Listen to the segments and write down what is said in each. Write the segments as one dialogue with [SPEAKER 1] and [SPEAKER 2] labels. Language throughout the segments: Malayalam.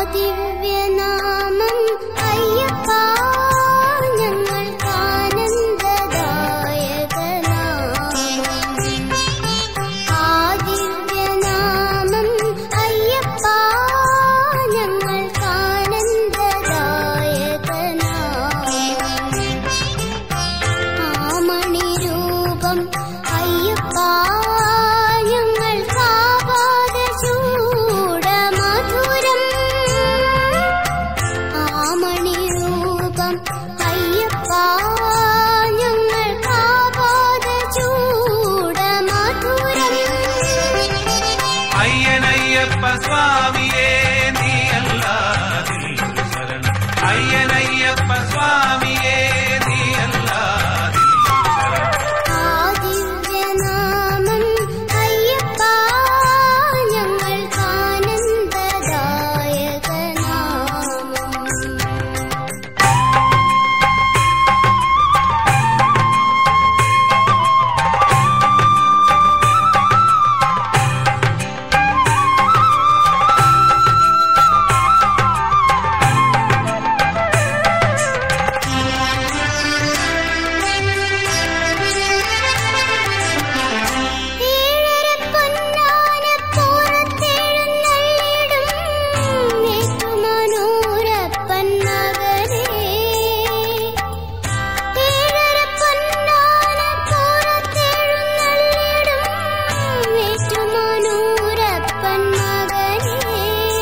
[SPEAKER 1] ദിവ്യനാമം അയ്യപ്പ ഞങ്ങൾക്കാനന്ദദായകനാമം ആ ദിവ്യനാമം അയ്യപ്പ ഞങ്ങൾക്കാനന്ദദായകനാമം ആമണിരൂപം അയ്യപ്പ ഞങ്ങൾക്കാപാദചൂടമധുരം ആമണിരൂപം അയ്യപ്പ ഞങ്ങൾക്കാപാദചൂടമധുരം
[SPEAKER 2] അയ്യനയ്യപ്പ സ്വാമിയേ നീ അല്ലാതില്ലൊരു ശരണം അയ്യനയ്യപ്പ സ്വാമിയേ നീ അല്ലാതില്ലൊരു ശരണം
[SPEAKER 1] ആ ദിവ്യനാമം അയ്യപ്പ ഞങ്ങൾക്കാനന്ദദായകനാമം ഏഴര പൊന്നാനപ്പുറത്തെഴുന്നള്ളിടും ഏറ്റുമാനൂരപ്പൻ മകനേ. ഏഴര പൊന്നാനപ്പുറത്തെഴുന്നള്ളിടും ഏറ്റുമാനൂരപ്പൻ മകനേ.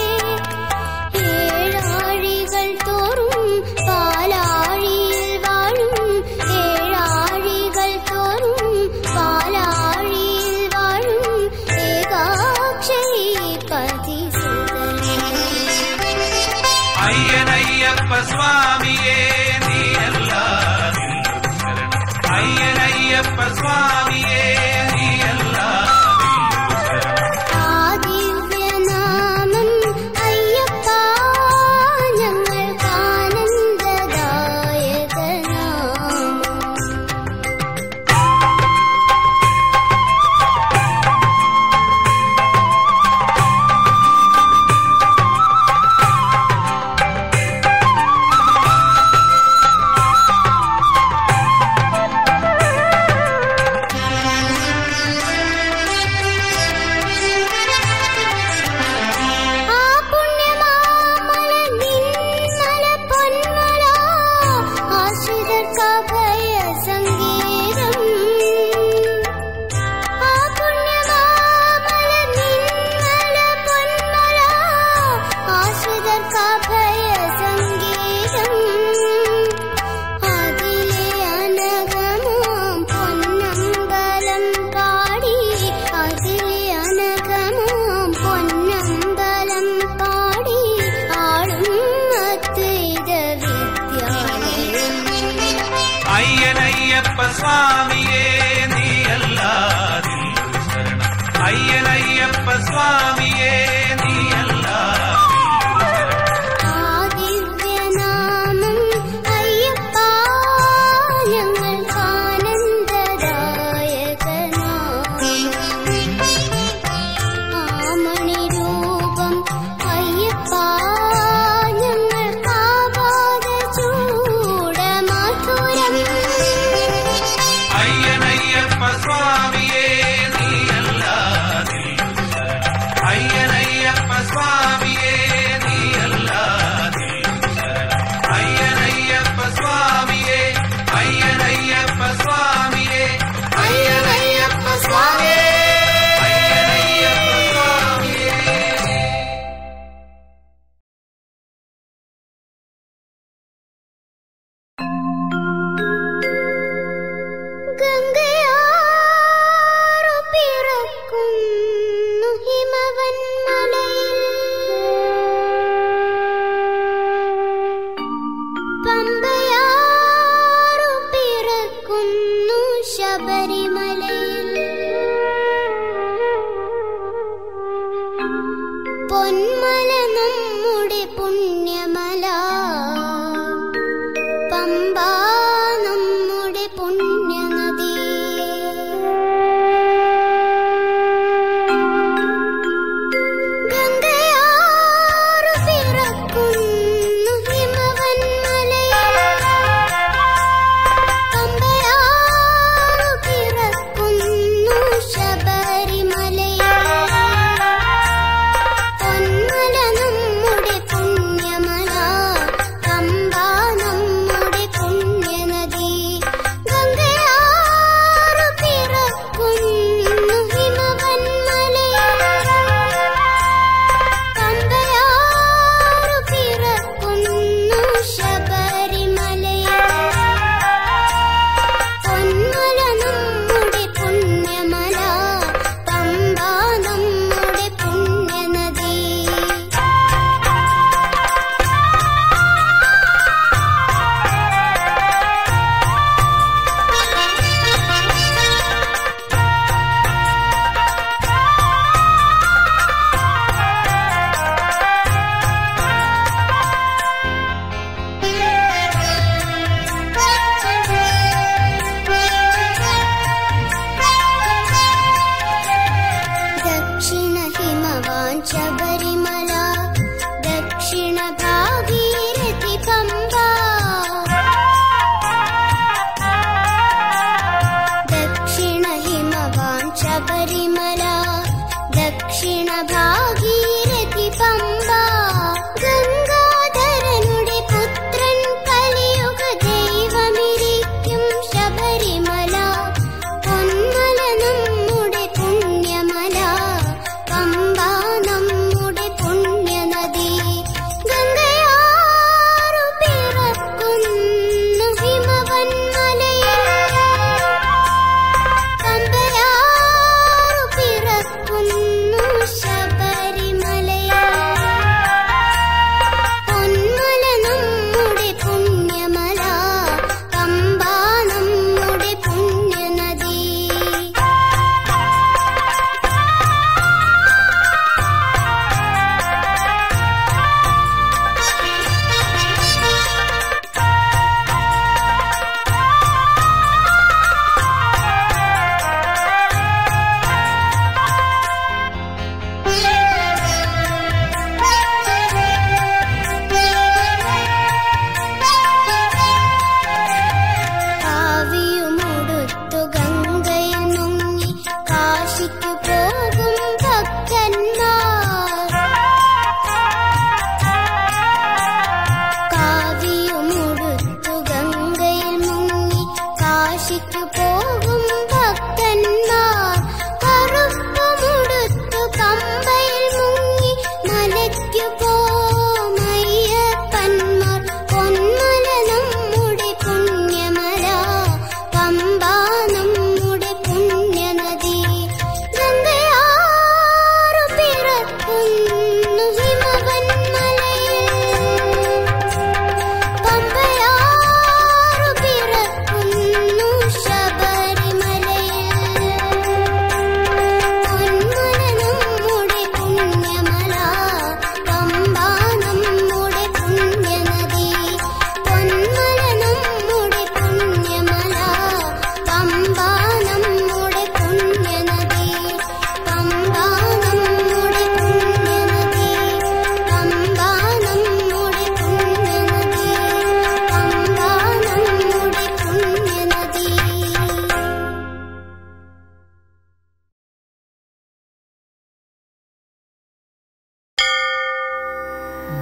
[SPEAKER 1] ഏഴാഴികൾ തോറും പാലാഴിയിൽ വാഴും ഏഴാഴികൾ തോറും പാലാഴിയിൽ വാഴും ഏകാക്ഷരീപതി
[SPEAKER 2] അയ്യനയ്യപ്പ സ്വാമിയേ നീ അല്ലാതില്ലൊരു ശരണം അയ്യനയ്യപ്പ സ്വാമിയേ നീ അല്ലാതില്ലൊരു ശരണം
[SPEAKER 1] ആ ദിവ്യനാമം അയ്യപ്പ ഞങ്ങൾക്കാനന്ദദായകനാമം ആ പുണ്യമാമല നിന്മല പൊന്മല ആശ്രിതർക്കഭയ സംഗീതം ആ പുണ്യമാമല നിന്മല പൊന്മല ആശ്രിതർക്കഭയ സംഗീതം അതിലെ അനഘമാം പൊന്നമ്പലം പാടി അതിലെ അനഘമാം പൊന്നമ്പലം പാടി ആടും അദ്വൈത വിദ്യാലയം
[SPEAKER 2] അയ്യനയ്യപ്പ സ്വാമിയേ നീ അല്ലാതില്ലൊരു ശരണം അയ്യനയ്യപ്പ സ്വാമിയേ നീ അല്ലാതില്ലൊരു ശരണം
[SPEAKER 1] ആ ദിവ്യനാമം അയ്യപ്പ ഞങ്ങൾക്കാനന്ദദായകനാമം ആമണിരൂപം അയ്യപ്പ ഞങ്ങൾക്കാപാദചൂടമധുരം
[SPEAKER 2] അയ്യനയ്യപ്പ സ്വാമിയേ നീ അല്ലാതില്ലൊരു ശരണം അയ്യനയ്യപ്പ സ്വാമിയേ നീ അല്ലാതില്ലൊരു ശരണം അയ്യനയ്യപ്പ സ്വാമിയേ അയ്യനയ്യപ്പ സ്വാമിയേ
[SPEAKER 1] അയ്യനയ്യപ്പ സ്വാമി
[SPEAKER 2] അയ്യനയ്യപ്പ സ്വാമിയേ
[SPEAKER 1] ഗംഗയാറു പിറക്കുന്നു ഹിമവന്മലയിൽ പമ്പയാറു പിറക്കുന്നു ശബരിമലയിൽ പൊന്മല നമ്മുടെ പുണ്യമല പമ്പ നമ്മുടെ പുണ്യനദി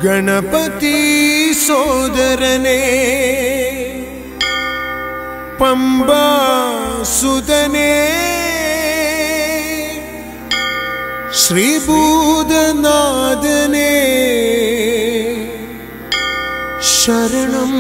[SPEAKER 3] ഗണപതി സോദരനെ പമ്പാസുതനെ ശ്രീഭൂതനാഥനെ ശരണം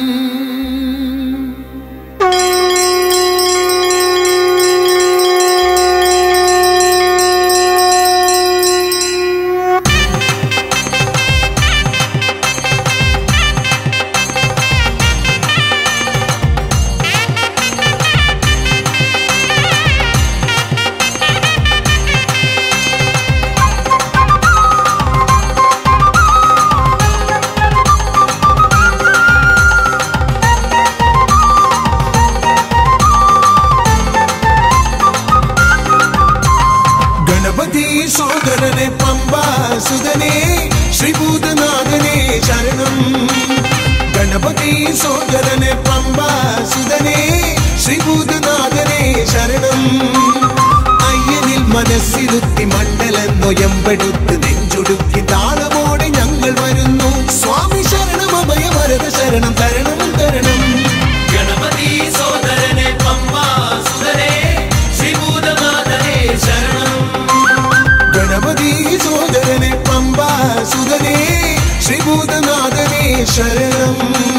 [SPEAKER 3] ഗണപതി സോദരനെ പമ്പാസുതനെ ശ്രീഭൂതനാഥനെ ശരണം ഗണപതി സോദരനെ പമ്പാസുതനെ ശ്രീഭൂതനാഥനെ ശരണം അയ്യനിൽ മനസ്സിരുത്തി മണ്ഡലെന്നൊയമ്പെടുത്ത് നെഞ്ചുടുക്കി താളമോടെ ഞങ്ങൾ വരുന്നു സ്വാമി ശരണം അഭയ വരദ ശരണം തരണം തരണം
[SPEAKER 2] ഗണപതി സോദരനെ പമ്പാ സുതരേ ശ്രീഭൂതനാഥനെ ശരണം
[SPEAKER 3] ഗണപതി സോദരനെ പമ്പാസുതനെ ശ്രീഭൂതനാഥനെ ശരണം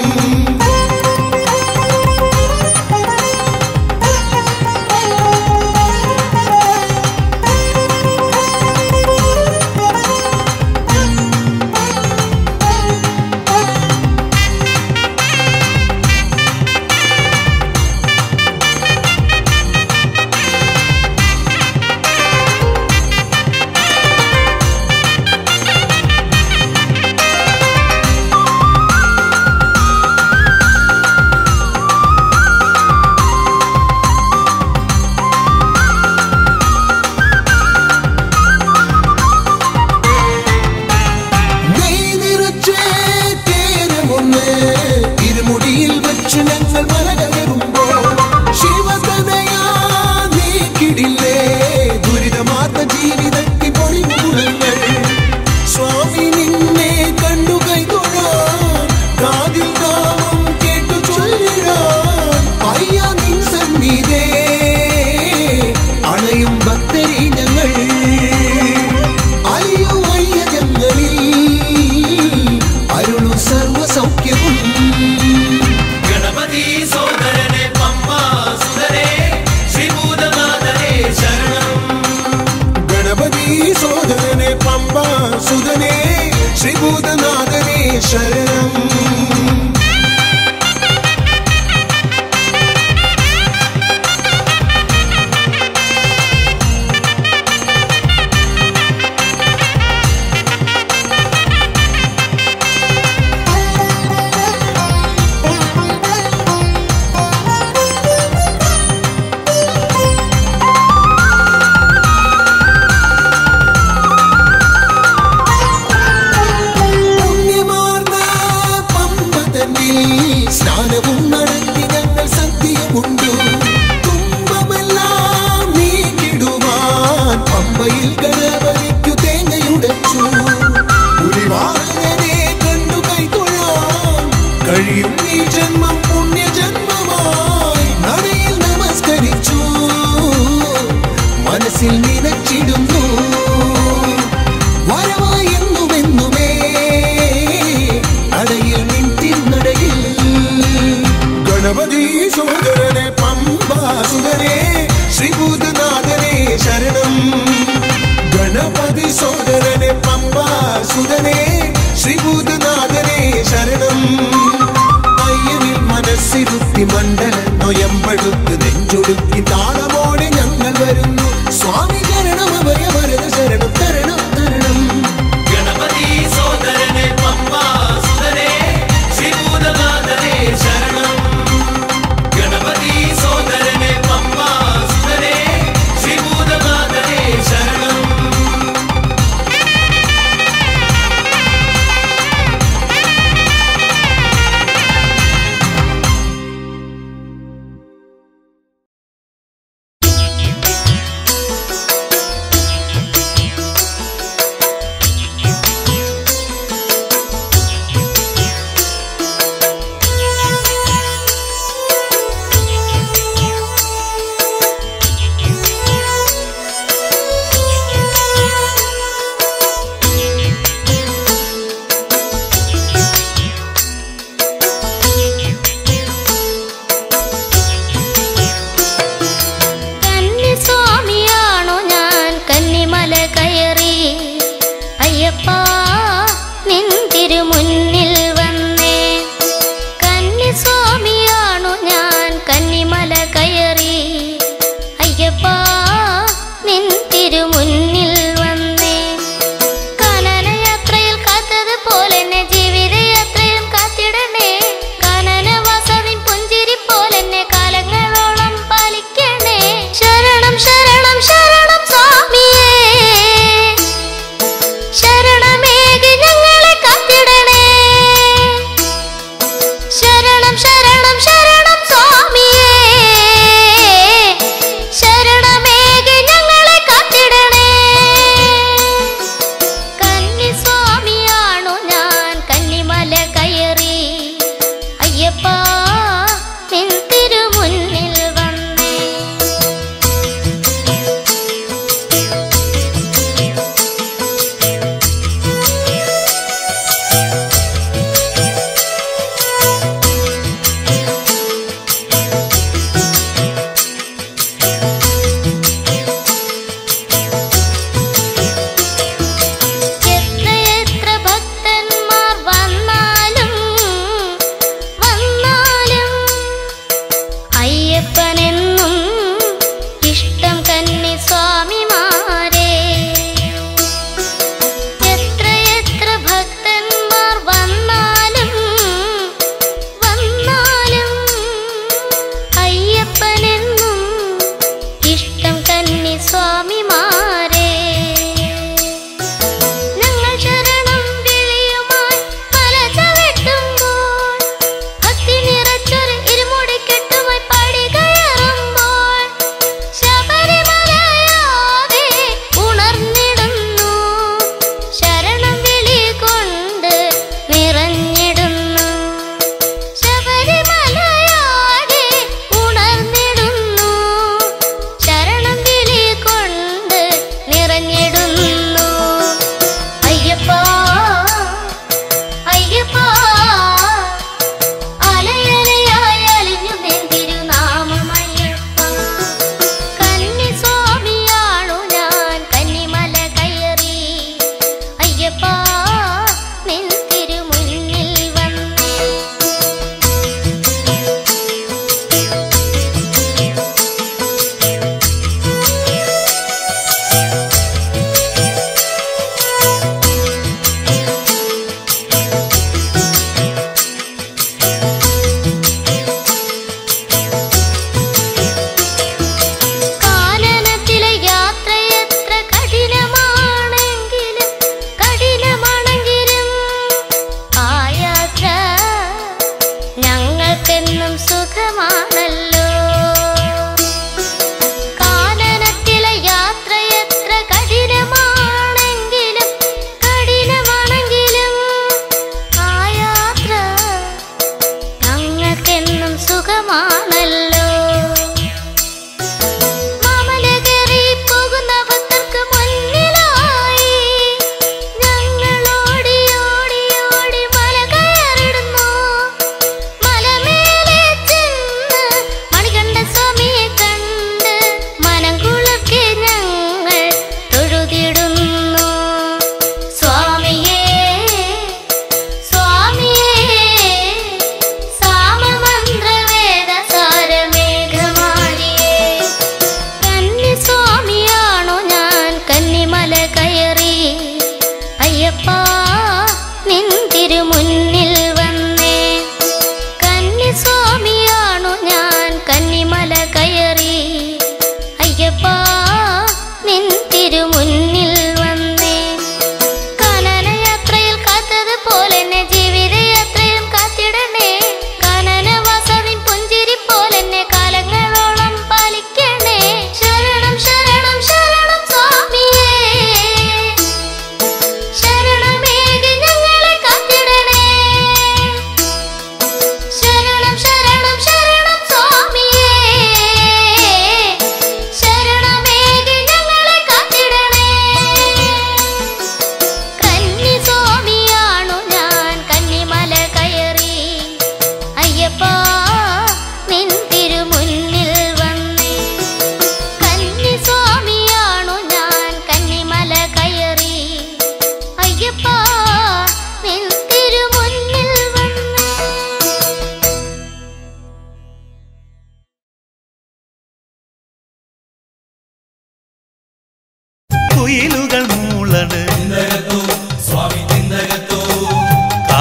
[SPEAKER 3] നെയ് നിറച്ചേ തേരമൊന്ന് ഇരുമുടിയിൽ വെച്ച് ഞങ്ങൾ മല കയറുമ്പോൾ ശിവതനയാ നീക്കിടില്ലേ ദുരിതമാർന്ന ജീവിതത്തിൽ പൊളിമുകുളങ്ങൾ സ്വാമി നിന്നെ കണ്ടു കൈതൊഴാൻ കാതിൽ നാമം കേട്ടു ചൊല്ലിടാൻ അയ്യ നിൻ സന്നിധേ അണയും ഭക്തരി ഞങ്ങൾ അയ്യോ അയ്യ ഞങ്ങളിൽ അരുളു സർവ സൗഖ്യവും
[SPEAKER 2] ഗണപതി സോദരനെ പമ്പാ സുതരേ ശ്രീഭൂതനാഥനെ ശരണം
[SPEAKER 3] ഗണപതി സോദരനെ പമ്പ സുതനെ ശ്രീഭൂതനാഥനെ ശരണം പുണ്യമാർന്ന പമ്പ തന്നിൽ സ്നാനവും നടത്തി ഞങ്ങൾ സത്യമുണ്ടു തുമ്പമെല്ലാം നീക്കിടുവാൻ പമ്പയിൽ ഗണപതിക്കു തേങ്ങയുടച്ചു പുലിവാഹനെ കണ്ടു കൈതൊഴാൻ കഴിയും ഈ ജന്മം പുണ്യജന്മമായി നടയിൽ നമസ്കരിച്ചു മനസ്സിൽ നിനച്ചിടുന്നു വരവായി എന്നുമെന്നുമേ നടയിൽ നിൻ തിരുനടയിൽ ഗണപതി സോദരനെ പമ്പാസുരനെ ശ്രീഭൂതനാഥനെ ശരണം ഗണപതി സോദരനെ പമ്പാസുരനെ ശ്രീഭൂതനാഥനെ ശരണം അയ്യനിൽ മനസ്സിരുത്തി മണ്ഡലം നൊയമ്പെടുത്ത് നെഞ്ചൊടുക്കി താളമോടെ ഞങ്ങൾ വരുന്നു സ്വാമി ശരണം അഭയ വരദ ശരണം തരണം തരണം
[SPEAKER 2] ഗണപതി സോദരനെ പമ്പാ സുതരേ ശ്രീഭൂതനാഥനെ ശരണം ഗണപതി സോദരനെ പമ്പാ സുതരേ ശ്രീഭൂതനാഥനെ ശരണം
[SPEAKER 1] ഗണപതി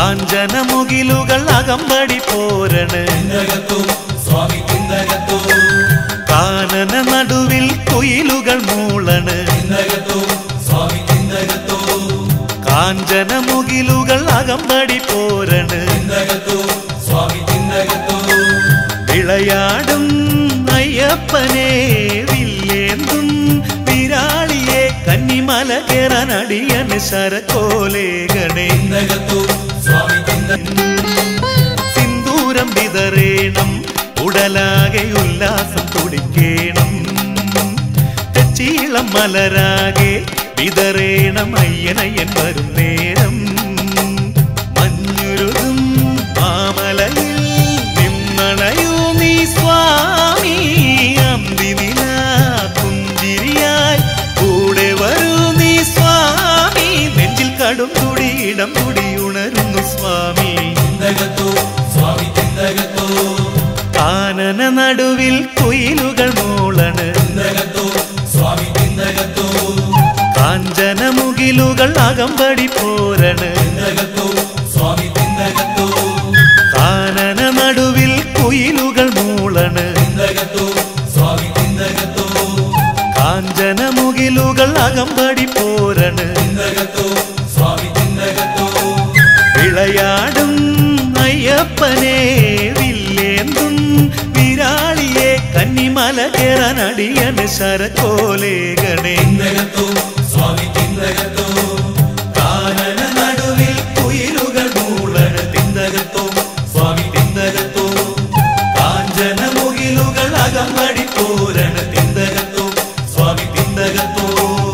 [SPEAKER 4] കാഞ്ചനമുകിലുകൾ അകമ്പടി പോരണ്
[SPEAKER 2] തിന്നകത്തും സ്വാമി തിന്നകത്തും
[SPEAKER 4] കാനന നടുവിൽ കുയിലുകൾ മൂളണ്
[SPEAKER 2] തിന്നകത്തും സ്വാമി തിന്നകത്തും
[SPEAKER 4] കാഞ്ചനമുകിലുകൾ അകമ്പടി പോരണ്
[SPEAKER 2] തിന്നകത്തും സ്വാമി തിന്നകത്തും
[SPEAKER 4] വിളയാടും അയ്യപ്പനെ വില്ലേന്തും വിരാളിയെ കന്നിമല കേറാനടിയന് ശരക്കോലേഖണേ
[SPEAKER 2] തിന്നകത്തും സ്വാമി തിന്നകത്തും
[SPEAKER 4] സിന്ദൂരം വിതറേണം ഉടലാകെ ഉല്ലാസം തുടിക്കേണം തെച്ചീളം മലരാകെ വിതറേണം അയ്യനയ്യൻ വരും നേരം മഞ്ഞുരുതും മാമലയിൽ നിന്നണയൂ നീ സ്വാമി അന്തിനില പുഞ്ചിരിയായി കൂടെ വരൂ നീ സ്വാമി നെഞ്ചിൽ കടും തുടി ഇടം തുടി ഉണരുന്നു സ്വാമി
[SPEAKER 2] തിന്നകത്തും സ്വാമി തിന്നകത്തും
[SPEAKER 4] കാനന നടുവിൽ കുയിലുകൾ മൂളണ്
[SPEAKER 2] തിന്നകത്തും സ്വാമി തിന്നകത്തും
[SPEAKER 4] കാഞ്ചനമുകിലുകൾ അകമ്പടി പോരണ്
[SPEAKER 2] തിന്നകത്തും സ്വാമി തിന്നകത്തും
[SPEAKER 4] കാനന നടുവിൽ കുയിലുകൾ മൂളണ്
[SPEAKER 2] തിന്നകത്തും സ്വാമി തിന്നകത്തും
[SPEAKER 4] കാഞ്ചനമുകിലുകൾ അകമ്പടി പോരണ്
[SPEAKER 2] തിന്നകത്തും സ്വാമി തിന്നകത്തും
[SPEAKER 4] വിളയാടും അയ്യപ്പനെ വില്ലേന്തും വിരാളിയെ കന്നിമല കേറാനടിയന് ശരക്കോലേഖണേ
[SPEAKER 2] തിന്നകത്തും സ്വാമി തിന്നകത്തും കാനന നടുവിൽ കുയിലുകൾ മൂളണ് തിന്നകത്തും സ്വാമി തിന്നകത്തും കാഞ്ചനമുകിലുകൾ അകമ്പടി പോരണ തിന്നകത്തും സ്വാമി തിന്നകത്തും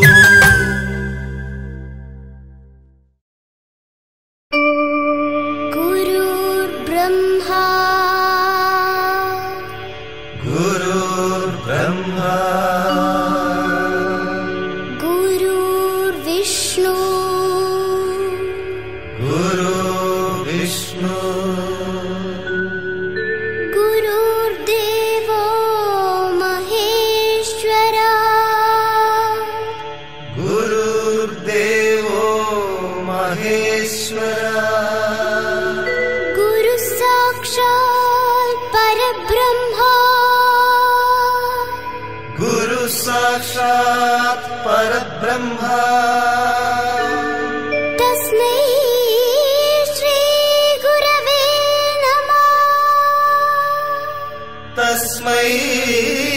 [SPEAKER 1] गुरुर्ब्रह्मा
[SPEAKER 4] गुरुर्ब्रह्मा
[SPEAKER 1] गुरुर्विष्णु
[SPEAKER 4] गुरु विष्णु
[SPEAKER 1] गुरुर्देवो महेश्वरा
[SPEAKER 4] गुरुर्देवो महेश्वरा
[SPEAKER 1] गुरुः साक्षात् परब्रह्मा
[SPEAKER 4] गुरु साक्षात् परब्रह्मा
[SPEAKER 1] तस्मै श्रीगुरवे नमः
[SPEAKER 4] तस्मै